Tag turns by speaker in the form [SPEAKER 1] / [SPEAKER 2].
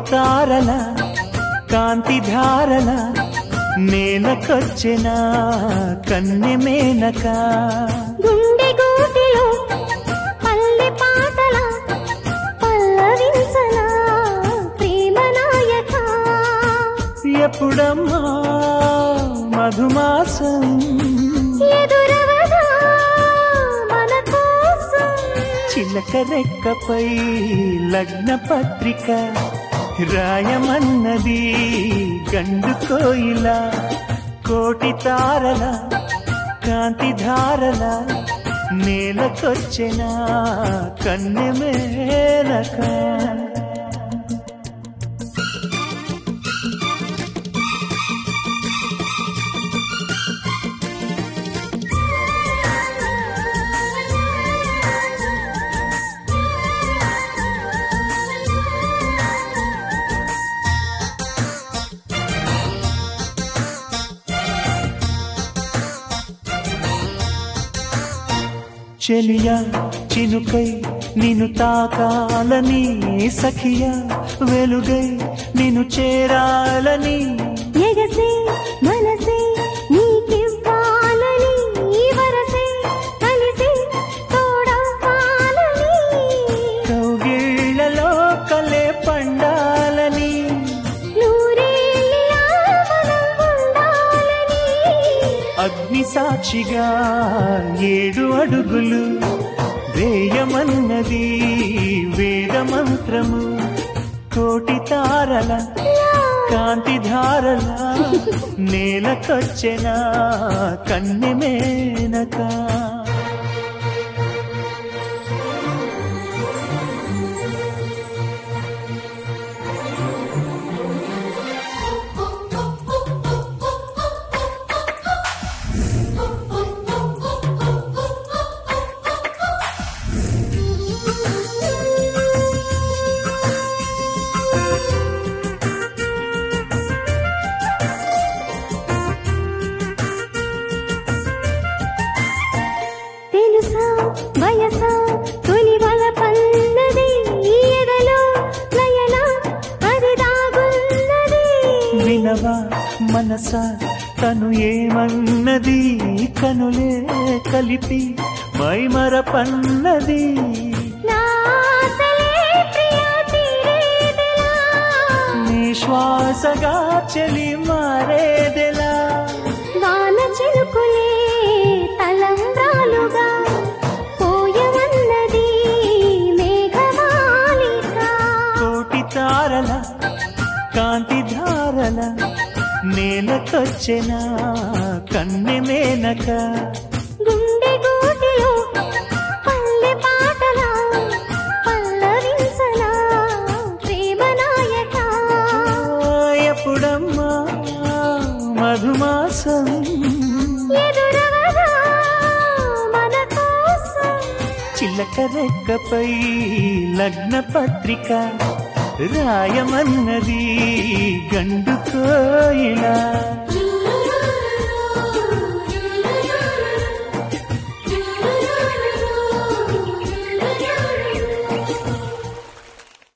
[SPEAKER 1] తారల కాంతి ధారల నేలకొచ్చిన కన్నె మేనక
[SPEAKER 2] గుండె గూటిలో పల్లె పాటల పల్లవించన ప్రేమ నాయక
[SPEAKER 1] ఎప్పుడమ్మా మధుమాసం
[SPEAKER 2] ఎదురవదా మన కోసం
[SPEAKER 1] చిలక రెక్కపై లగ్న పత్రిక రాయమన్నది గండు కోయిల కోటి తారల కాంతి ధారల నేలకొచ్చిన కన్నె మేనక చెలియా చినుకై నిన్ను తాకాలని సఖియా వెలుగై నిన్ను చేరాలని
[SPEAKER 2] ఎగసే మనసే నీకివ్వాలని వరసే కలిసి తోడవ్వాలని
[SPEAKER 1] కౌగిళ్లలో కలే పండాలని
[SPEAKER 2] నూరేళ్ళిలా మనం ఉండాలని
[SPEAKER 1] అగ్ని సాక్షిగా ఏడు అడుగులు వేయమన్నది వేద మంత్రము కోటి తారల కాంతి ధారల నేలకొచ్చెన కన్నె మేనక
[SPEAKER 2] తెలుసా వయసా తొలి వల పన్నది ఈ ఎదలో నయన అది దాగున్నది
[SPEAKER 1] వినవా మనస తను ఏమన్నది కనులే కలిపి మైమరపన్నది
[SPEAKER 2] నా ఆశలే ప్రియా తీరేదెలా
[SPEAKER 1] నీ శ్వాసగా చెలి మారేదెలా
[SPEAKER 2] వాన చిలుకులే తలంబ్రాలుగా పోయవన్నది మేఘమాలిక
[SPEAKER 1] కోటి తారల కాంతి ధారల నేలకొచ్చెన కన్నె మేనక
[SPEAKER 2] గుండె గూటిలో పల్లె పాటల పల్లవించన ప్రేమ నాయక
[SPEAKER 1] ఎప్పుడమ్మా మధుమాసం
[SPEAKER 2] ఎదురవదా మన కోసం
[SPEAKER 1] చిలక రెక్కపై లగ్న పత్రిక రాయమన్నది గండు కోయిలా